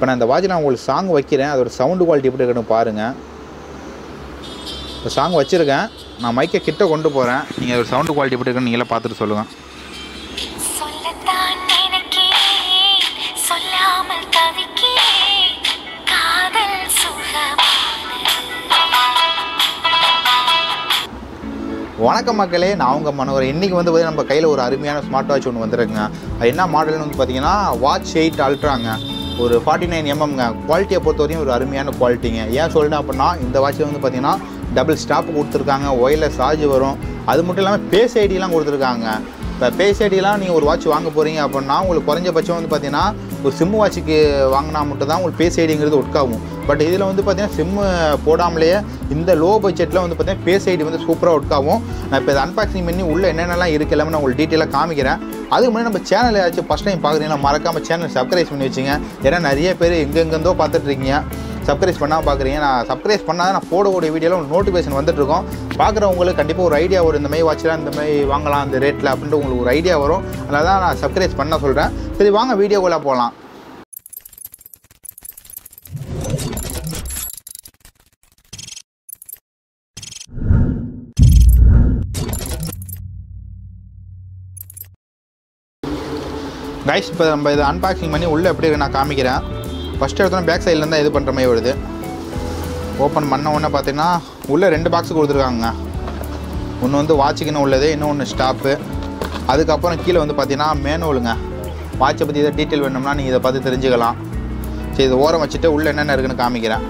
இப்போ நான் இந்த வாட்சில் நான் உங்களுக்கு சாங் வைக்கிறேன் அதோட சவுண்டு குவாலிட்டி எப்படி இருக்குன்னு பாருங்கள் இப்போ சாங் வச்சுருக்கேன் நான் மைக்கை கிட்ட கொண்டு போகிறேன் நீங்கள் அதோட சவுண்டு குவாலிட்டி எப்படி இருக்குன்னு நீங்களே பார்த்துட்டு சொல்லுங்கள் சொல்லத்தான் நினைக்கிறேன் சொல்லாமல் தவிக்கிறேன் காதல் சுகமானது வணக்கம் மக்களே நான் உங்கள் மனோகர் இன்றைக்கி வந்து பார்த்தீங்கன்னா நம்ம கையில் ஒரு அருமையான ஸ்மார்ட் வாட்ச் ஒன்று வந்திருக்குங்க அது என்ன மாடல்னு வந்து பார்த்தீங்கன்னா வாட்ச் எயிட் அல்ட்ராங்க ஒரு ஃபார்ட்டி நைன் எம்எம்ங்க குவாலிட்டியை பொறுத்த வரையும் ஒரு அருமையான குவாலிட்டிங்க ஏன் சொல்லிட்டேன் அப்படின்னா இந்த வாட்சில் வந்து பார்த்தீங்கன்னா டபுள் ஸ்டாப் கொடுத்துருக்காங்க ஒயர்லெஸ் சார்ஜ் வரும் அது மட்டும் இல்லாமல் பேஸ் ஐடிலாம் கொடுத்துருக்காங்க இப்போ பேஸ் ஐடிலாம் நீங்கள் ஒரு வாட்ச் வாங்க போகிறீங்க அப்படின்னா உங்களுக்கு குறைஞ்சபட்சம் வந்து பார்த்தீங்கன்னா ஒரு சிம்மு வாட்சுக்கு வாங்கினா மட்டும் தான் உங்களுக்கு பேஸ் ஐடிங்கிறது ஒர்க் ஆகும் பட் இதில் வந்து பார்த்தீங்கன்னா சிம்மு போடாமலேயே இந்த லோ பட்ஜெட்டில் வந்து பார்த்தீங்கன்னா பேஸ் ஐடி வந்து சூப்பராக ஒர்க் ஆகும் நான் இப்போ இதை அன்பாக்சிங் பண்ணி உள்ளே என்னென்னலாம் இருக்குது எல்லாமே நான் உங்களுக்கு டீட்டெயிலாக காமிக்கிறேன் அதுக்கு முன்னாடி நம்ம சேனல் ஏதாச்சும் ஃபஸ்ட் டைம் பார்க்குறீங்கன்னா மறக்காமல் சேனல் சப்ஸ்கிரைப் பண்ணி வச்சுங்க ஏன்னா நிறைய பேர் எங்கெங்கேருந்தோ பார்த்துட்டு இருக்கீங்க சப்ஸ்கிரைப் பண்ணால் பார்க்குறீங்க நான் சப்ஸ்கிரைப் பண்ணால் நான் போடக்கூடிய வீடியோவில் நோட்டிஃபிகேஷன் வந்துட்டுருக்கோம் பார்க்குறவங்களுக்கு கண்டிப்பாக ஒரு ஐடியா வரும் இந்த மாதிரி வாட்சலாம் இந்த மாதிரி வாங்கலாம் இந்த ரேட்டில் அப்படின்ட்டு உங்களுக்கு ஒரு ஐடியா வரும் அதனால தான் நான் சப்ஸ்கிரைப் பண்ண சொல்கிறேன் சரி வாங்க வீடியோக்குள்ளே போகலாம் கைஸ் இப்போ நம்ம இதை அன்பாக்சிங் பண்ணி உள்ளே எப்படி இருக்கு நான் காமிக்கிறேன் ஃபஸ்ட் எடுத்தோன்னா பேக் சைட்லேருந்து இது பண்ணுற மாதிரி வருது ஓப்பன் பண்ண உடனே பார்த்தீங்கன்னா உள்ளே ரெண்டு பாக்ஸ் கொடுத்துருக்காங்க ஒன்று வந்து வாட்சுக்குன்னு உள்ளது இன்னொன்று ஸ்டாப்பு அதுக்கப்புறம் கீழே வந்து பார்த்தீங்கன்னா மேனுவலுங்க வாட்சை பற்றி எதாவது டீட்டெயில் வேணும்னா நீங்கள் இதை பார்த்து தெரிஞ்சுக்கலாம் சரி இதை ஓரம் வச்சுட்டு உள்ளே என்னென்ன இருக்குன்னு காமிக்கிறேன்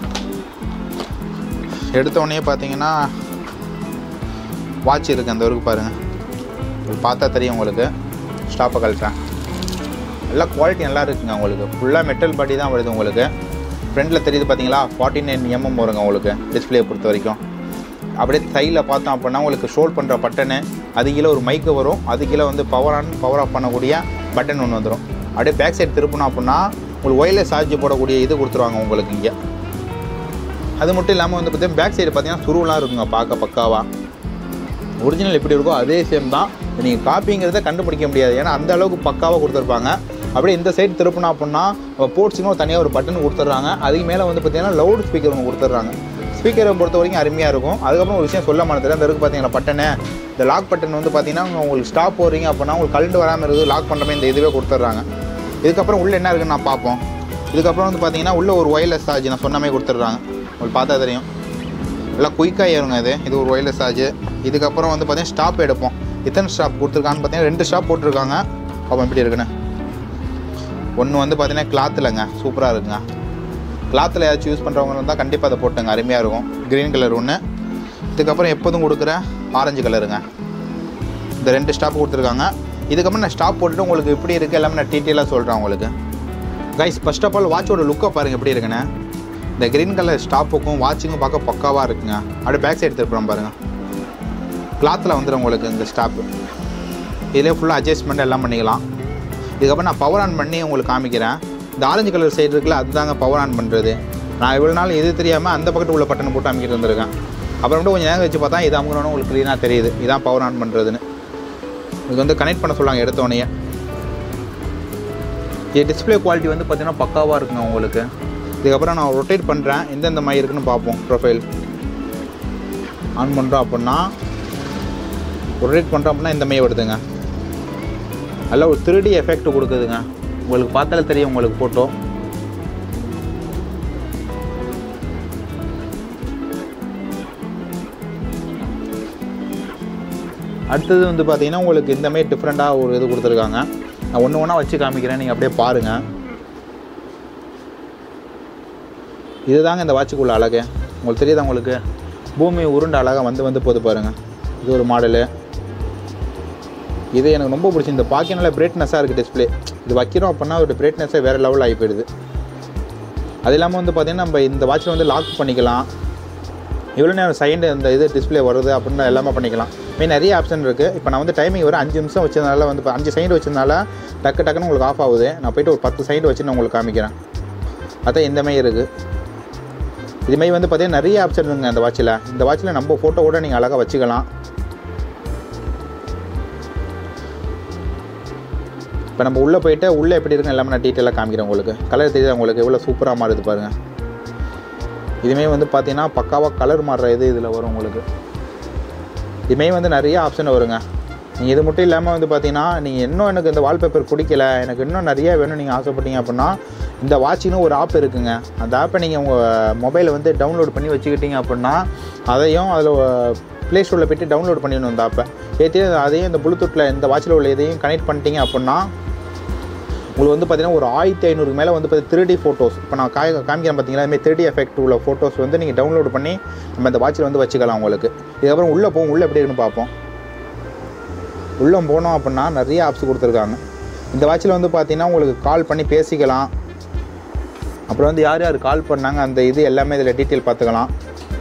எடுத்த உடனே பார்த்தீங்கன்னா வாட்ச் இருக்குது அந்த வரைக்கும் பாருங்கள் இது பார்த்தா தெரியும் உங்களுக்கு ஸ்டாப்பை கழட்டுறேன் நல்லா குவாலிட்டி நல்லா இருக்குங்க உங்களுக்கு ஃபுல்லாக மெட்டல் பாடி தான் வருது உங்களுக்கு ஃப்ரண்டில் தெரியுது பார்த்தீங்களா ஃபார்ட்டி நைன் எம்எம் வருங்க உங்களுக்கு டிஸ்பிளே பொறுத்த வரைக்கும் அப்படியே சைடில் பார்த்தோம் அப்படின்னா உங்களுக்கு ஷோல்ட் பண்ணுற பட்டனு அது கீழே ஒரு மைக்கு வரும் அது கீழே வந்து பவர் ஆன் பவர் ஆஃப் பண்ணக்கூடிய பட்டன் ஒன்று வந்துடும் அப்படியே பேக் சைடு திருப்பணும் அப்படின்னா உங்களுக்கு ஒயர்லெஸ் சார்ஜ் போடக்கூடிய இது கொடுத்துருவாங்க உங்களுக்கு இங்கே அது மட்டும் இல்லாமல் வந்து பார்த்தீங்கன்னா பேக் சைடு பார்த்தீங்கன்னா சுருவெலாம் இருக்குங்க பார்க்க பக்காவாக ஒரிஜினல் எப்படி இருக்கோ அதே சேம் தான் நீங்கள் காப்பிங்கிறத கண்டுபிடிக்க முடியாது ஏன்னா அந்த அளவுக்கு பக்காவாக கொடுத்துருப்பாங்க அப்படியே இந்த சைடு திருப்பினா அப்படின்னா போர்ட்ஸுன்னு தனியாக ஒரு பட்டன் கொடுத்துட்றாங்க அதுக்கு மேலே வந்து பார்த்தீங்கன்னா லவுட் ஸ்பீக்கர் ஒன்று கொடுத்துட்றாங்க ஸ்பீக்கரை பொறுத்த வரைக்கும் அருமையாக இருக்கும் அதுக்கப்புறம் ஒரு விஷயம் சொல்ல மாட்டேன் அந்த இருக்கு பார்த்தீங்களா பட்டனு இந்த லாக் பட்டன் வந்து பார்த்தீங்கன்னா உங்களுக்கு ஸ்டாப் போகிறீங்க அப்படின்னா உங்களுக்கு கலண்டு வராமல் இருக்குது லாக் பண்ணுற மாதிரி இந்த இதுவே கொடுத்துட்றாங்க இதுக்கப்புறம் உள்ளே என்ன இருக்குன்னு நான் பார்ப்போம் இதுக்கப்புறம் வந்து பார்த்தீங்கன்னா உள்ளே ஒரு ஒயர்லெஸ் சார்ஜ் நான் சொன்ன மாதிரி கொடுத்துட்றாங்க உங்களுக்கு பார்த்தா தெரியும் நல்லா குயிக்காக ஏறுங்க இது இது ஒரு ஒயர்லெஸ் சார்ஜ் இதுக்கப்புறம் வந்து பார்த்தீங்கன்னா ஸ்டாப் எடுப்போம் எத்தனை ஸ்டாப் கொடுத்துருக்கான்னு பார்த்தீங்கன்னா ரெண்டு ஸ்டாப் போட்டிருக்காங்க அப்போ எப்படி இருக்குன்னு ஒன்று வந்து பார்த்தீங்கன்னா கிளாத்துலங்க சூப்பராக இருக்குங்க கிளாத்தில் ஏதாச்சும் யூஸ் பண்ணுறவங்க இருந்தால் கண்டிப்பாக அதை போட்டுங்க அருமையாக இருக்கும் க்ரீன் கலர் ஒன்று இதுக்கப்புறம் எப்போதும் கொடுக்குற ஆரஞ்சு கலருங்க இந்த ரெண்டு ஸ்டாப் கொடுத்துருக்காங்க இதுக்கப்புறம் நான் ஸ்டாப் போட்டுட்டு உங்களுக்கு எப்படி இருக்குது எல்லாமே நான் டீட்டெயிலாக சொல்கிறேன் உங்களுக்கு கைஸ் ஃபர்ஸ்ட் ஆஃப் ஆல் வாட்சோட லுக்கை பாருங்கள் எப்படி இருக்குன்னு இந்த க்ரீன் கலர் ஸ்டாப்புக்கும் வாட்சிங்கும் பார்க்க பக்காவாக இருக்குங்க அப்படியே பேக் சைடு திருப்புறோம் பாருங்கள் கிளாத்தில் வந்துடும் உங்களுக்கு இந்த ஸ்டாப்பு இதிலே ஃபுல்லாக அட்ஜஸ்ட்மெண்ட் எல்லாம் பண்ணிக்கலாம் இதுக்கப்புறம் நான் பவர் ஆன் பண்ணி உங்களுக்கு காமிக்கிறேன் இந்த ஆரஞ்சு கலர் சைடு இருக்குல்ல அதுதாங்க பவர் ஆன் பண்ணுறது நான் இவ்வளோ நாள் இது தெரியாமல் அந்த பக்கத்து உள்ள பட்டனை போட்டு அமைக்கிட்டு வந்திருக்கேன் அப்புறமேட்டு கொஞ்சம் நேரம் வச்சு பார்த்தா இது அமுகணும்னு உங்களுக்கு க்ளீனாக தெரியுது இதான் பவர் ஆன் பண்ணுறதுன்னு இது வந்து கனெக்ட் பண்ண சொல்லுவாங்க எடுத்தோடனே இது டிஸ்பிளே குவாலிட்டி வந்து பார்த்தீங்கன்னா பக்காவாக இருக்குங்க உங்களுக்கு இதுக்கப்புறம் நான் ரொட்டேட் பண்ணுறேன் எந்தெந்த மாதிரி இருக்குன்னு பார்ப்போம் ப்ரொஃபைல் ஆன் பண்ணுறோம் அப்படின்னா ரொட்டேட் பண்ணுறோம் அப்படின்னா இந்த மாதிரி வருதுங்க நல்ல ஒரு த்ரீடி எஃபெக்ட் கொடுக்குதுங்க உங்களுக்கு பார்த்தாலே தெரியும் உங்களுக்கு ஃபோட்டோ அடுத்தது வந்து பார்த்தீங்கன்னா உங்களுக்கு இந்த மாதிரி டிஃப்ரெண்ட்டாக ஒரு இது கொடுத்துருக்காங்க நான் ஒன்று ஒன்றா வச்சு காமிக்கிறேன் நீங்கள் அப்படியே பாருங்கள் இதுதாங்க இந்த வாட்சுக்குள்ள அழகு உங்களுக்கு தெரியுதா உங்களுக்கு பூமி உருண்டை அழகாக வந்து வந்து போது பாருங்கள் இது ஒரு மாடலு இது எனக்கு ரொம்ப பிடிச்சி இந்த பார்க்க நல்ல பிரைட்னஸாக இருக்குது டிஸ்பிளே இது வைக்கிறோம் அப்படின்னா அதோட பிரைட்னஸே வேறு லெவலில் ஆகி போயிடுது அது இல்லாமல் வந்து பார்த்திங்கன்னா நம்ம இந்த வாட்சில் வந்து லாக் பண்ணிக்கலாம் எவ்வளோ நேரம் சைண்டு இந்த இது டிஸ்பிளே வருது அப்படின்னு எல்லாமே பண்ணிக்கலாம் மெயின் நிறைய ஆப்ஷன் இருக்குது இப்போ நான் வந்து டைமிங் வர அஞ்சு நிமிஷம் வச்சதுனால வந்து இப்போ அஞ்சு சைடு வச்சதுனால டக்கு டக்குன்னு உங்களுக்கு ஆஃப் ஆகுது நான் போயிட்டு ஒரு பத்து சைடு வச்சு நான் உங்களுக்கு காமிக்கிறேன் அதான் இந்த மாதிரி இருக்குது இதுமாரி வந்து பார்த்தீங்கன்னா நிறைய ஆப்ஷன் இருக்குங்க அந்த வாட்சில் இந்த வாட்சில் நம்ம ஃபோட்டோ கூட நீங்கள் அழகாக வச்சுக்கலாம் இப்போ நம்ம உள்ளே போயிட்டு உள்ளே எப்படி இருக்குன்னு எல்லாமே நான் டீட்டெயிலாக காமிக்கிறேன் உங்களுக்கு கலர் தெரியுது உங்களுக்கு எவ்வளோ சூப்பராக மாறுது பாருங்கள் இதுமே வந்து பார்த்தீங்கன்னா பக்காவாக கலர் மாறுற இது இதில் வரும் உங்களுக்கு இதுமே வந்து நிறைய ஆப்ஷன் வருங்க நீங்கள் இது மட்டும் இல்லாமல் வந்து பார்த்தீங்கன்னா நீங்கள் இன்னும் எனக்கு இந்த வால்பேப்பர் பிடிக்கல எனக்கு இன்னும் நிறைய வேணும் நீங்கள் ஆசைப்பட்டீங்க அப்படின்னா இந்த வாட்சின்னு ஒரு ஆப் இருக்குங்க அந்த ஆப்பை நீங்கள் உங்கள் மொபைலை வந்து டவுன்லோட் பண்ணி வச்சுக்கிட்டீங்க அப்படின்னா அதையும் அதில் ப்ளே ஸ்டோரில் போய்ட்டு டவுன்லோட் பண்ணிடணும் இந்த ஆப்பை ஏற்றி அதையும் இந்த ப்ளூடூத்தில் இந்த வாட்சில் உள்ள இதையும் கனெக்ட் பண்ணிட்டீங்க அப்படின்னா உங்களுக்கு வந்து பார்த்தீங்கன்னா ஒரு ஆயிரத்தி ஐநூறுக்கு மேலே வந்து பார்த்து த்ரீ டி ஃபோட்டோஸ் இப்போ நான் காய் காமிக்கிறேன் பார்த்தீங்களா இதுமாதிரி த்ரீ டி எஃபெக்ட் உள்ள ஃபோட்டோஸ் வந்து நீங்கள் டவுன்லோட் பண்ணி நம்ம இந்த வாட்சில் வந்து வச்சுக்கலாம் உங்களுக்கு இதுக்கப்புறம் உள்ளே போகும் உள்ளே எப்படி இருக்குன்னு பார்ப்போம் உள்ளே போனோம் அப்படின்னா நிறைய ஆப்ஸ் கொடுத்துருக்காங்க இந்த வாட்சில் வந்து பார்த்தீங்கன்னா உங்களுக்கு கால் பண்ணி பேசிக்கலாம் அப்புறம் வந்து யார் யார் கால் பண்ணாங்க அந்த இது எல்லாமே இதில் டீட்டெயில் பார்த்துக்கலாம்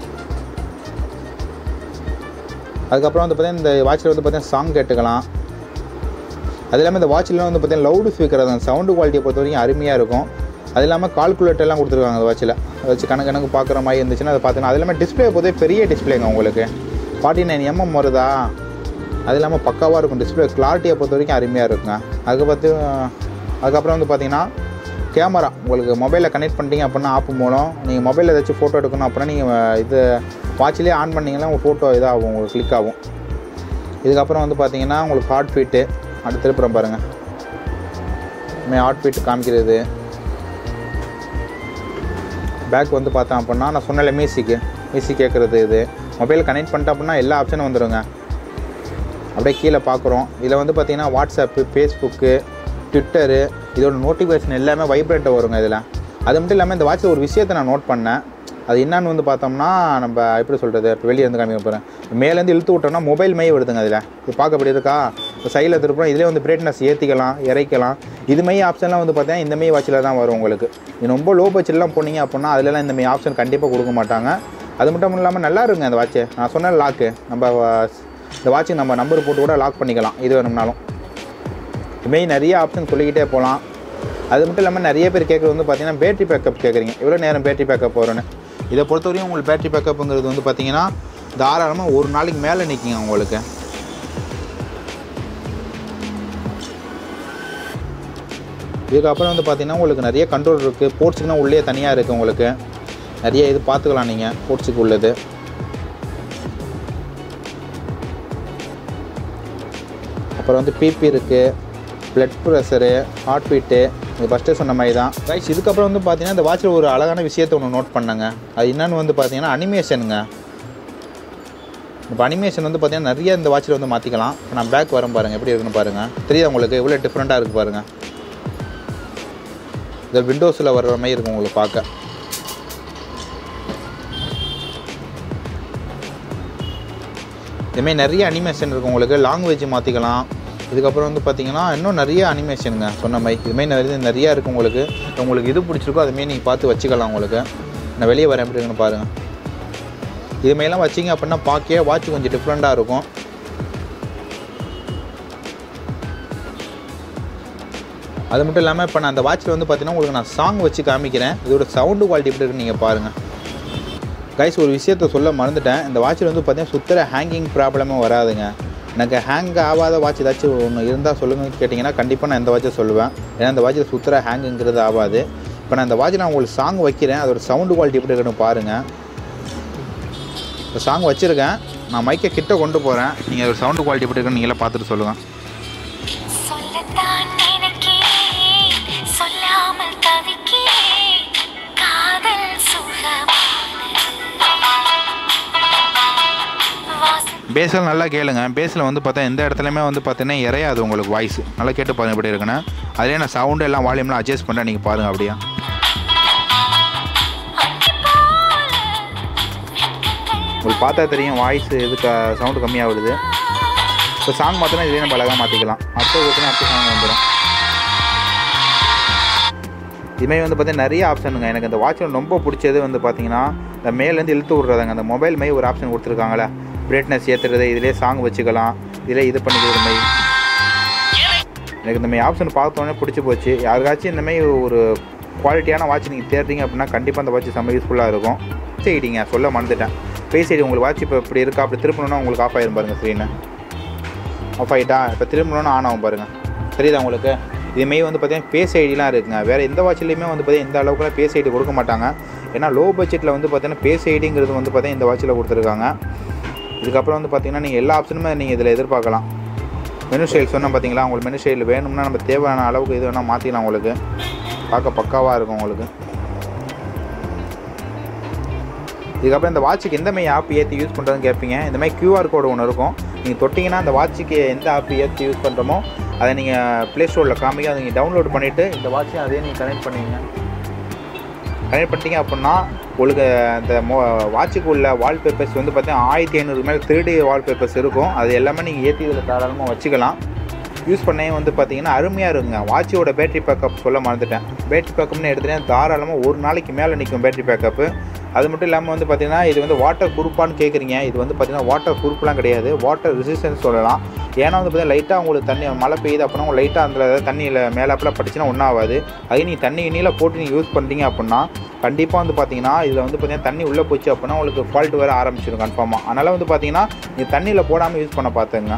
அதுக்கப்புறம் வந்து பார்த்தீங்கன்னா இந்த வாட்சில் வந்து பார்த்தீங்கன்னா சாங் கேட்டுக்கலாம் அது இல்லாமல் இந்த வாட்சில் வந்து பார்த்தீங்கன்னா லவுடு ஸ்பீக்கர் அந்த சவுண்டு குவாலிட்டியை பொறுத்த வரைக்கும் அருமையாக இருக்கும் அது இல்லாமல் கால்குலேட்டர் எல்லாம் கொடுத்துருக்காங்க அந்த வாட்சில் அதை வச்சு கணக்கு கணக்கு பார்க்குற மாதிரி இருந்துச்சுன்னா அதை பார்த்தீங்கன்னா அது இல்லாமல் டிஸ்பிளே பொறுத்தே பெரிய டிஸ்பிளேங்க உங்களுக்கு ஃபார்ட்டி நைன் எம்எம் வருதா அது இல்லாமல் பக்காவாக இருக்கும் டிஸ்பிளே கிளாரிட்டியை பொறுத்த வரைக்கும் அருமையாக இருக்குங்க அதுக்கு பார்த்து அதுக்கப்புறம் வந்து பார்த்தீங்கன்னா கேமரா உங்களுக்கு மொபைலில் கனெக்ட் பண்ணிட்டீங்க அப்படின்னா ஆப் மூலம் நீங்கள் மொபைலில் ஏதாச்சும் ஃபோட்டோ எடுக்கணும் அப்படின்னா நீங்கள் இது வாட்சிலே ஆன் பண்ணிங்கன்னா உங்கள் ஃபோட்டோ இதாகும் உங்களுக்கு கிளிக் ஆகும் இதுக்கப்புறம் வந்து பார்த்தீங்கன்னா உங்களுக்கு ஹார்ட் ஃபீட்டு அடுத்து திருப்புறம் பாருங்கள் இனிமேல் ஹார்ட் ஃபீட் காமிக்கிறது பேக் வந்து பார்த்தேன் அப்படின்னா நான் சொன்னல மியூசிக்கு மியூசிக் கேட்குறது இது மொபைல் கனெக்ட் பண்ணிட்டேன் அப்படின்னா எல்லா ஆப்ஷனும் வந்துடுங்க அப்படியே கீழே பார்க்குறோம் இதில் வந்து பார்த்தீங்கன்னா வாட்ஸ்அப்பு ஃபேஸ்புக்கு ட்விட்டரு இதோட நோட்டிஃபிகேஷன் எல்லாமே வைப்ரேட்டாக வருங்க இதில் அது மட்டும் இல்லாமல் இந்த வாட்சில் ஒரு விஷயத்தை நான் நோட் பண்ணேன் அது என்னன்னு வந்து பார்த்தோம்னா நம்ம எப்படி சொல்கிறது இப்போ வெளியே இருந்து காமிக்க போகிறேன் மேலேருந்து இழுத்து விட்டோம்னா மொபைல் மைய விடுதுங்க அதில் இது பார்க்க அப்படி இருக்கா இப்போ சைடில் திருப்போம் இதிலே வந்து பிரைட்னஸ் ஏற்றிக்கலாம் இறைக்கலாம் இது மைய ஆப்ஷன்லாம் வந்து பார்த்தீங்கன்னா இந்த மைய வாட்சில் தான் வரும் உங்களுக்கு நீங்கள் ரொம்ப லோ பட்ஜெட்லாம் போனீங்க அப்படின்னா அதிலலாம் இந்த மைய ஆப்ஷன் கண்டிப்பாக கொடுக்க மாட்டாங்க அது மட்டும் இல்லாமல் நல்லா இருக்குங்க அந்த வாட்ச்சு நான் சொன்ன லாக்கு நம்ம வ- இந்த வாட்சுக்கு நம்ம நம்பர் போட்டு கூட லாக் பண்ணிக்கலாம் இது வேணும்னாலும் இதுமாரி நிறைய ஆப்ஷன் சொல்லிக்கிட்டே போகலாம் அது மட்டும் இல்லாமல் நிறைய பேர் கேட்குறது வந்து பார்த்தீங்கன்னா பேட்டரி பேக்கப் கேட்குறீங்க எவ்வளோ நேரம் பேட்டரி பேக்கப் வரும்னு இதை பொறுத்தவரையும் உங்களுக்கு பேட்டரி பேக்கப்புங்கிறது வந்து பார்த்தீங்கன்னா தாராளமாக ஒரு நாளைக்கு மேலே நிற்கிங்க உங்களுக்கு இதுக்கப்புறம் வந்து பார்த்தீங்கன்னா உங்களுக்கு நிறைய கண்ட்ரோல் இருக்குது போர்ட்ஸுக்குனா உள்ளே தனியாக இருக்குது உங்களுக்கு நிறைய இது பார்த்துக்கலாம் நீங்கள் போர்ட்ஸுக்கு உள்ளது அப்புறம் வந்து பிபி இருக்குது பிளட் ப்ரெஷரு ஹார்ட் பீட்டு இது ஃபஸ்ட்டே சொன்ன மாதிரி தான் ரைஸ் இதுக்கப்புறம் வந்து பார்த்தீங்கன்னா இந்த வாட்சில் ஒரு அழகான விஷயத்தை ஒன்று நோட் பண்ணேங்க அது என்னன்னு வந்து பார்த்தீங்கன்னா அனிமேஷனுங்க இப்போ அனிமேஷன் வந்து பார்த்தீங்கன்னா நிறைய இந்த வாட்சில் வந்து மாற்றிக்கலாம் இப்போ நான் பேக் வரேன் பாருங்கள் எப்படி இருக்குன்னு பாருங்கள் தெரியுதா உங்களுக்கு எவ்வளோ டிஃப்ரெண்ட்டாக இருக்குது பாருங்கள் இந்த விண்டோஸில் வர்ற மாதிரி இருக்கும் உங்களுக்கு பார்க்க இதுமாரி நிறைய அனிமேஷன் இருக்கும் உங்களுக்கு லாங்குவேஜ் மாற்றிக்கலாம் இதுக்கப்புறம் வந்து பார்த்தீங்கன்னா இன்னும் நிறைய அனிமேஷனுங்க சொன்ன மாதிரி இதுமாரி நிறைய நிறையா இருக்குது உங்களுக்கு உங்களுக்கு இது பிடிச்சிருக்கோ அதுமாரி நீங்கள் பார்த்து வச்சுக்கலாம் உங்களுக்கு நான் வெளியே வரேன் எப்படி இருக்குன்னு பாருங்கள் இதுமாரிலாம் வச்சிங்க அப்படின்னா பார்க்கவே வாட்ச் கொஞ்சம் டிஃப்ரெண்ட்டாக இருக்கும் அது மட்டும் இல்லாமல் இப்போ நான் அந்த வாட்சில் வந்து பார்த்தீங்கன்னா உங்களுக்கு நான் சாங் வச்சு காமிக்கிறேன் இதோட சவுண்டு குவாலிட்டி எப்படி இருக்குன்னு நீங்கள் பாருங்கள் கைஸ் ஒரு விஷயத்த சொல்ல மறந்துட்டேன் இந்த வாட்சில் வந்து பார்த்தீங்கன்னா சுத்தர ஹேங்கிங் ப்ராப்ளமும் வராதுங்க எனக்கு ஹேங் ஆகாத வாட்ச் ஏதாச்சும் ஒன்று இருந்தால் சொல்லுங்கன்னு கேட்டிங்கன்னா கண்டிப்பாக நான் இந்த வாட்சை சொல்லுவேன் ஏன்னா இந்த வாட்சில் சுத்தர ஹேங்குங்கிறது ஆகாது இப்போ நான் இந்த வாட்சில் நான் உங்களுக்கு சாங் வைக்கிறேன் அதோட சவுண்டு குவாலிட்டி எப்படி இருக்குன்னு பாருங்கள் இப்போ சாங் வச்சுருக்கேன் நான் மைக்கை கிட்ட கொண்டு போகிறேன் நீங்கள் அதோட சவுண்டு குவாலிட்டி எப்படி இருக்குன்னு நீங்களே பார்த்துட்டு சொல்லுங்கள் சொல்லத்தான் நினைக்கிறேன் சொல்லாமல் தவிக்கிறேன் காதல் சுகமானது வாசம் பேஸில் நல்லா கேளுங்க பேஸில் வந்து பார்த்தா எந்த இடத்துலையுமே வந்து பார்த்தீங்கன்னா இறையாது உங்களுக்கு வாய்ஸ் நல்லா கேட்டு பாருங்க எப்படி இருக்குன்னு அதிலே நான் சவுண்டு எல்லாம் வால்யூம்லாம் அட்ஜஸ்ட் பண்ணுறேன் நீங்கள் பாருங்கள் அப்படியே அங்கி போல வெட்கங்கள் உங்களுக்கு பார்த்தா தெரியும் வாய்ஸ் இது க சவுண்டு கம்மியாக வருது இப்போ சாங் மாற்றினா இதே நம்ம அழகாக மாற்றிக்கலாம் அடுத்த கொடுத்தனா அடுத்த சாங் வந்துடும் இதுமாதிரி வந்து பார்த்தீங்கன்னா நிறைய ஆப்ஷனுங்க எனக்கு இந்த வாட்சில் ரொம்ப பிடிச்சது வந்து பார்த்தீங்கன்னா இந்த மேலேருந்து இழுத்து விட்றதாங்க அந்த மொபைல் மாதிரி ஒரு ஆப்ஷன் கொடுத்துருக்காங்களே பிரைட்னஸ் ஏற்றுறது இதிலே சாங் வச்சுக்கலாம் இதிலே இது பண்ணிக்கிறது மாதிரி எனக்கு இந்த மாதிரி ஆப்ஷன் பார்த்தோன்னே பிடிச்சி போச்சு யாருக்காச்சும் இந்த மாதிரி ஒரு குவாலிட்டியான வாட்ச் நீங்கள் தேடுறீங்க அப்படின்னா கண்டிப்பாக அந்த வாட்ச் செம்ம யூஸ்ஃபுல்லாக இருக்கும் ஃபேஸ் ஐடிங்க சொல்ல மறந்துட்டேன் ஃபேஸ் ஐடி உங்களுக்கு வாட்ச் இப்போ இப்படி இருக்கா அப்படி திருப்பணும்னா உங்களுக்கு ஆஃப் ஆயிரும் பாருங்கள் ஸ்க்ரீனு ஆஃப் ஆகிட்டா இப்போ திரும்பணும்னு ஆன் ஆகும் பாருங்கள் தெரியுதா உங்களுக்கு இதுமாரி வந்து பார்த்தீங்கன்னா பேஸ் ஐடிலாம் இருக்குங்க வேறு எந்த வாட்ச்லேயுமே வந்து பார்த்தீங்கன்னா இந்த அளவுக்குலாம் பேஸ் ஐடி கொடுக்க மாட்டாங்க ஏன்னா லோ பட்ஜெட்டில் வந்து பார்த்தீங்கன்னா பேஸ் ஐடிங்கிறது வந்து பார்த்தீங்கன்னா இந்த வாட்சில் கொடுத்துருக்காங்க இதுக்கப்புறம் வந்து பார்த்தீங்கன்னா நீங்கள் எல்லா ஆப்ஷனுமே நீங்கள் இதில் எதிர்பார்க்கலாம் மெனு ஸ்டைல் சொன்னால் பார்த்தீங்களா உங்களுக்கு மெனு ஸ்டைல் வேணும்னா நம்ம தேவையான அளவுக்கு இது வேணால் மாற்றிக்கலாம் உங்களுக்கு பார்க்க பக்காவாக இருக்கும் உங்களுக்கு இதுக்கப்புறம் இந்த வாட்சுக்கு எந்த மாதிரி ஆப் ஏற்றி யூஸ் பண்ணுறதுன்னு கேட்பீங்க இந்த மாதிரி கியூஆர் கோடு ஒன்று இருக்கும் நீங்கள் தொட்டிங்கன்னா அந்த வாட்சுக்கு எந்த ஆப் ஏற்றி யூஸ் பண்ணுறோமோ அதை நீங்கள் ப்ளே ஸ்டோரில் காமிக்க அதை நீங்கள் டவுன்லோட் பண்ணிவிட்டு இந்த வாட்சையும் அதே நீங்கள் கனெக்ட் பண்ணுவீங்க கனெக்ட் பண்ணிட்டீங்க அப்படின்னா உங்களுக்கு அந்த மோ வாட்சுக்கு உள்ள வால்பேப்பர்ஸ் வந்து பார்த்தீங்கன்னா ஆயிரத்தி ஐநூறு மேலே த்ரீ டி வால்பேப்பர்ஸ் இருக்கும் அது எல்லாமே நீங்கள் ஏற்றி இதில் தாராளமாக வச்சுக்கலாம் யூஸ் பண்ணவே வந்து பார்த்தீங்கன்னா அருமையாக இருக்குங்க வாட்சோட பேட்டரி பேக்கப் சொல்ல மறந்துட்டேன் பேட்டரி பேக்கப்னு எடுத்துட்டேன் தாராளமாக ஒரு நாளைக்கு மேலே நிற்கும் பேட்டரி பேக்கப்பு அது மட்டும் இல்லாமல் வந்து பார்த்தீங்கன்னா இது வந்து வாட்டர் ப்ரூஃபான்னு கேட்குறீங்க இது வந்து பார்த்தீங்கன்னா வாட்டர் ப்ரூஃப்லாம் கிடையாது வாட்டர் ரெசிஸ்டன்ஸ் சொல்லலாம் ஏன்னா வந்து பார்த்தீங்கன்னா லைட்டாக உங்களுக்கு தண்ணி மழை பெய்யுது அப்படின்னா உங்களுக்கு லைட்டாக அந்த ஏதாவது தண்ணியில் மேலாப்பில் பட்டுச்சுன்னா ஒன்றும் ஆகாது அதே நீங்கள் தண்ணி எண்ணியில் போட்டு நீங்கள் யூஸ் பண்ணுறீங்க அப்படின்னா கண்டிப்பாக வந்து பார்த்தீங்கன்னா இதில் வந்து பார்த்தீங்கன்னா தண்ணி உள்ளே போச்சு அப்படின்னா உங்களுக்கு ஃபால்ட் வர ஆரம்பிச்சிடும் கன்ஃபார்மாக அதனால் வந்து பார்த்தீங்கன்னா நீங்கள் தண்ணியில் போடாமல் யூஸ் பண்ண பார்த்துங்க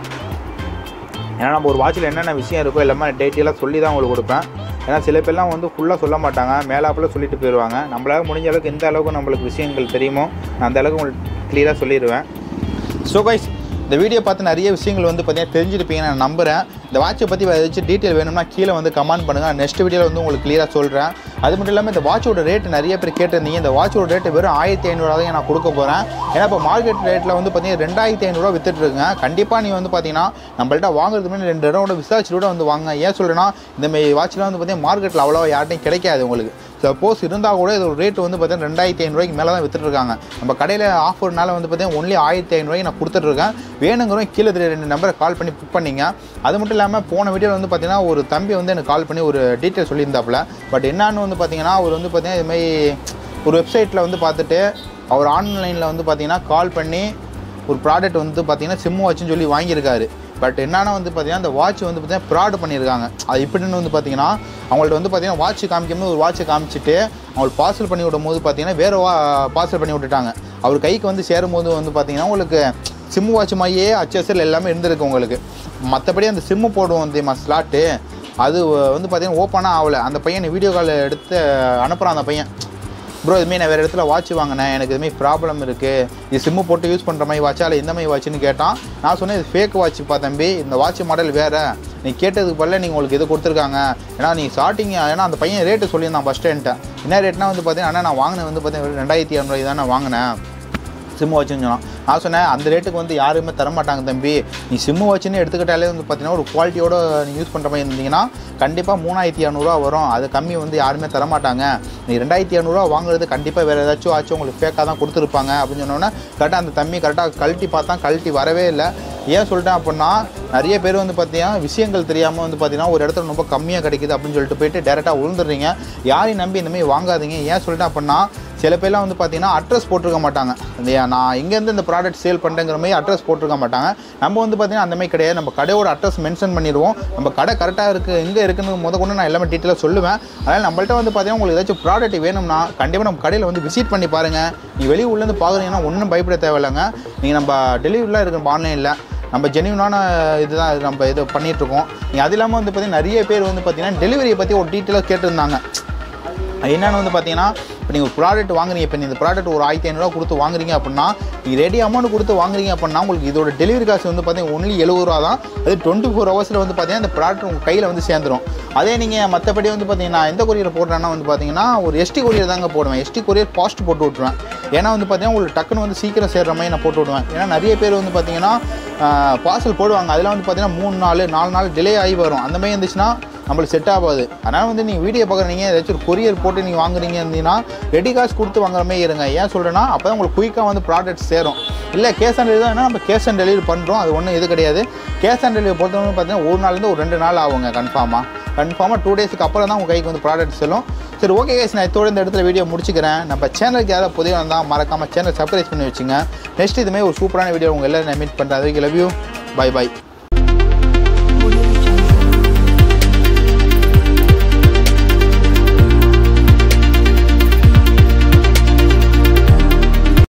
ஏன்னா நம்ம ஒரு வாட்சில் என்னென்ன விஷயம் இருக்கோ எல்லாமே டீட்டெயிலாக சொல்லி தான் உங்களுக்கு கொடுப்பேன் ஏன்னா சில பேர்லாம் வந்து ஃபுல்லாக சொல்ல மாட்டாங்க மேலாப்பில் சொல்லிட்டு போயிடுவாங்க நம்மளால முடிஞ்ச அளவுக்கு எந்த அளவுக்கு நம்மளுக்கு விஷயங்கள் தெரியுமோ நான் அந்த அளவுக்கு உங்களுக்கு கிளியராக சொல்லிடுவேன் ஸோ கைஸ் இந்த வீடியோ பார்த்து நிறைய விஷயங்கள் வந்து பார்த்தீங்கன்னா தெரிஞ்சிருப்பீங்கன்னு நான் நம்புகிறேன் இந்த வாட்சை பற்றி ஏதாச்சும் டீட்டெயில் வேணும்னா கீழே வந்து கமெண்ட் பண்ணுங்கள் நெக்ஸ்ட் வீடியோவில் வந்து உங்களுக்கு கிளியராக சொல்கிறேன் அது மட்டும் இல்லாமல் இந்த வாட்சோட ரேட் நிறைய பேர் கேட்டிருந்தீங்க இந்த வாட்சோட ரேட் வெறும் ஆயிரத்தி ஐநூறுவா தான் நான் கொடுக்க போகிறேன் ஏன்னா இப்போ மார்க்கெட் ரேட்டில் வந்து பார்த்தீங்கன்னா ரெண்டாயிரத்தி ஐநூறுரூவா வித்துட்ருக்குங்க கண்டிப்பாக நீ வந்து பார்த்தீங்கன்னா நம்மள்ட்ட வாங்குறதுக்கு முன்னாடி ரெண்டு இடோட விசாரிச்சுட்டு கூட வந்து வாங்க ஏன் சொல்கிறேன்னா இந்த மாதிரி வாட்ச்லாம் வந்து பார்த்தீங்கன்னா மார்க்கெட்டில் அவ்வளோவா யார்ட்டையும் கிடைக்காது உங்களுக்கு சப்போஸ் இருந்தால் கூட இதோட ரேட் வந்து பார்த்தீங்கன்னா ரெண்டாயிரத்தி ஐநூறுவாய்க்கு மேலே தான் வித்துட்ருக்காங்க நம்ம கடையில் ஆஃபர்னால வந்து பார்த்தீங்கன்னா ஒன்லி ஆயிரத்தி ஐநூறுவாய்க்கு நான் கொடுத்துட்ருக்கேன் வேணுங்கிறவங்க கீழே தெரிய ரெண்டு நம்பரை கால் பண்ணி புக் பண்ணிங்க அது மட்டும் இல்லாமல் போன வீடியோவில் வந்து பார்த்தீங்கன்னா ஒரு தம்பி வந்து எனக்கு கால் பண்ணி ஒரு டீட்டெயில் சொல்லியிருந்தாப்புல பட் என்னன்னு வந்து பார்த்தீங்கன்னா அவர் வந்து பார்த்தீங்கன்னா இதுமாதிரி ஒரு வெப்சைட்டில் வந்து பார்த்துட்டு அவர் ஆன்லைனில் வந்து பார்த்தீங்கன்னா கால் பண்ணி ஒரு ப்ராடக்ட் வந்து பார்த்தீங்கன்னா சிம்மு வாட்சுன்னு சொல்லி வாங்கியிருக்காரு பட் என்னன்னா வந்து பார்த்தீங்கன்னா அந்த வாட்ச் வந்து பார்த்தீங்கன்னா ப்ராட் பண்ணியிருக்காங்க அது எப்படின்னு வந்து பார்த்தீங்கன்னா அவங்கள்ட்ட வந்து பார்த்தீங்கன்னா வாட்ச் காமிக்கும்போது ஒரு வாட்சை காமிச்சிட்டு அவங்களுக்கு பார்சல் பண்ணி விடும் போது பார்த்தீங்கன்னா வேறு வா பார்சல் பண்ணி விட்டுட்டாங்க அவர் கைக்கு வந்து சேரும்போது வந்து பார்த்தீங்கன்னா உங்களுக்கு சிம்மு வாட்ச் மாதிரியே அச்சசல் எல்லாமே இருந்திருக்கு உங்களுக்கு மற்றபடி அந்த சிம்மு போடுவோம் தெரியுமா ஸ்லாட்டு அது வந்து பார்த்தீங்கன்னா ஓப்பனாக ஆகலை அந்த பையன் வீடியோ கால் எடுத்து அனுப்புகிறான் அந்த பையன் ப்ரோ இதுமாரி நான் வேறு இடத்துல வாட்ச் வாங்கினேன் எனக்கு இதுமாரி ப்ராப்ளம் இருக்குது இது சிம்மு போட்டு யூஸ் பண்ணுற மாதிரி வாட்சா இல்லை எந்த மாதிரி வாட்ச்னு கேட்டான் நான் சொன்னேன் இது ஃபேக் வாட்ச்ப்பா தம்பி இந்த வாட்ச் மாடல் வேறு நீ கேட்டதுக்கு பதிலாக நீங்கள் உங்களுக்கு இது கொடுத்துருக்காங்க ஏன்னா நீ ஸ்டார்டிங் ஏன்னா அந்த பையன் ரேட்டு சொல்லியிருந்தான் ஃபஸ்ட்டு என்கிட்ட என்ன ரேட்னா வந்து பார்த்தீங்கன்னா அண்ணா நான் வாங்கினது வந்து பார்த்தீங்கன்னா ரெண்டாயிரத்தி இரநூறு தான் நான் வாங்கினேன் சிம்மு வாட்சுன்னு சொன்னான் நான் சொன்னேன் அந்த ரேட்டுக்கு வந்து யாருமே தரமாட்டாங்க தம்பி நீ சிம்மு வாட்சுன்னு எடுத்துக்கிட்டாலே வந்து பார்த்தீங்கன்னா ஒரு குவாலிட்டியோட நீ யூஸ் பண்ணுற மாதிரி இருந்தீங்கன்னா கண்டிப்பாக மூணாயிரத்தி இரநூறுவா வரும் அது கம்மி வந்து யாருமே தரமாட்டாங்க நீ ரெண்டாயிரத்தி இரநூறுவா வாங்குறது கண்டிப்பாக வேறு ஏதாச்சும் ஆச்சும் உங்களுக்கு ஃபேக்காக தான் கொடுத்துருப்பாங்க அப்படின்னு சொன்னோன்னே கரெக்டாக அந்த தம்பி கரெக்டாக கழட்டி பார்த்தா கழட்டி வரவே இல்லை ஏன் சொல்லிட்டேன் அப்படின்னா நிறைய பேர் வந்து பார்த்தீங்கன்னா விஷயங்கள் தெரியாமல் வந்து பார்த்தீங்கன்னா ஒரு இடத்துல ரொம்ப கம்மியாக கிடைக்குது அப்படின்னு சொல்லிட்டு போயிட்டு டேரெக்டாக உழுந்துடுறீங்க யாரையும் நம்பி இந்த மாதிரி வாங்காதீங்க ஏன் சொல்லிட்டேன் அப்படின்னா சில பேர்லாம் வந்து பார்த்தீங்கன்னா அட்ரஸ் போட்டிருக்க மாட்டாங்க இல்லையா நான் எங்கேருந்து இந்த ப்ராடக்ட் சேல் பண்ணுறேங்கிற மாதிரி அட்ரஸ் போட்டிருக்க மாட்டாங்க நம்ம வந்து பார்த்தீங்கன்னா அந்த மாதிரி கிடையாது நம்ம கடையோட அட்ரஸ் மென்ஷன் பண்ணிடுவோம் நம்ம கடை கரெக்டாக இருக்குது எங்கே இருக்குன்னு முத கொண்டு நான் எல்லாமே டீட்டெயிலாக சொல்லுவேன் அதனால் நம்மள்ட்ட வந்து பார்த்தீங்கன்னா உங்களுக்கு ஏதாச்சும் ப்ராடக்ட் வேணும்னா கண்டிப்பாக நம்ம கடையில் வந்து விசிட் பண்ணி பாருங்கள் நீ வெளியே உள்ளேருந்து பார்க்குறீங்கன்னா ஒன்றும் பயப்பட தேவையில்லைங்க நீங்கள் நம்ம டெலிவரிலாம் இருக்கு ஆன்லைனில் நம்ம ஜென்யூனான இதுதான் இது நம்ம இது பண்ணிகிட்ருக்கோம் நீங்கள் அது இல்லாமல் வந்து பார்த்தீங்கன்னா நிறைய பேர் வந்து பார்த்தீங்கன்னா டெலிவரியை பற்றி ஒரு டீட்டெயிலாக கேட்டிருந்தாங்க என்னென்னு வந்து பார்த்தீங்கன்னா இப்போ நீங்கள் ஒரு ப்ராடக்ட் வாங்குறீங்க இப்போ இந்த ப்ராடக்ட் ஒரு ஆயிரத்தி ஐநூறுரூவா கொடுத்து வாங்குறீங்க அப்படின்னா நீங்கள் ரெடி அமௌண்ட் கொடுத்து வாங்குறீங்க அப்படின்னா உங்களுக்கு இதோட டெலிவரி காசு வந்து பார்த்தீங்கன்னா ஒன்லி எழுபது ரூபா தான் அது டுவெண்ட்டி ஃபோர் ஹவர்ஸில் வந்து பார்த்தீங்கன்னா இந்த ப்ராடக்ட் உங்கள் கையில் வந்து சேர்ந்துரும் அதே நீங்கள் மற்றபடி வந்து பார்த்தீங்கன்னா எந்த கொரியர் போடுறேன்னா வந்து பார்த்தீங்கன்னா ஒரு எஸ்டி கொரியர் தாங்க போடுவேன் எஸ்டி கொரியர் பாஸ்ட் போட்டு விட்ருவேன் ஏன்னா வந்து பார்த்தீங்கன்னா உங்களுக்கு டக்குன்னு வந்து சீக்கிரம் சேர்ற மாதிரி நான் போட்டு விடுவேன் ஏன்னா நிறைய பேர் வந்து பார்த்தீங்கன்னா பார்சல் போடுவாங்க அதில் வந்து பார்த்தீங்கன்னா மூணு நாள் நாலு நாள் டிலே ஆகி வரும் அந்த மாதிரி இருந்துச்சுன்னா நம்மளுக்கு செட் ஆகாது அதனால் வந்து நீங்கள் வீடியோ பார்க்குறீங்க ஏதாச்சும் ஒரு கொரியர் போட்டு நீங்கள் வாங்குறீங்க இருந்தீங்கன்னா ரெடி காசு கொடுத்து வாங்குற மாதிரி இருங்க ஏன் சொல்கிறேன்னா அப்போ தான் உங்களுக்கு குயிக்காக வந்து ப்ராடக்ட் சேரும் இல்லை கேஷ் ஆன் டெலிவரி தான் நம்ம கேஷ் ஆன் டெலிவரி பண்ணுறோம் அது ஒன்றும் இது கிடையாது கேஷ் ஆன் டெலிவரி பொறுத்தவரை பார்த்தீங்கன்னா ஒரு நாள்லேருந்து ஒரு ரெண்டு நாள் ஆகுங்க கன்ஃபார்மாக கன்ஃபார்மாக டூ டேஸ்க்கு அப்புறம் தான் உங்கள் கைக்கு வந்து ப்ராடக்ட் செல்லும் சரி ஓகே கேஸ் நான் இதோட இந்த இடத்துல வீடியோ முடிச்சுக்கிறேன் நம்ம சேனலுக்கு யாராவது புதிய வந்தால் மறக்காமல் சேனல் சப்ஸ்கிரைப் பண்ணி வச்சுங்க நெக்ஸ்ட் இதுமாதிரி ஒரு சூப்பரான வீடியோ உங்கள் எல்லாரும் நான் மீட் பண்ணுறேன் அதுக்கு லவ் யூ பை பை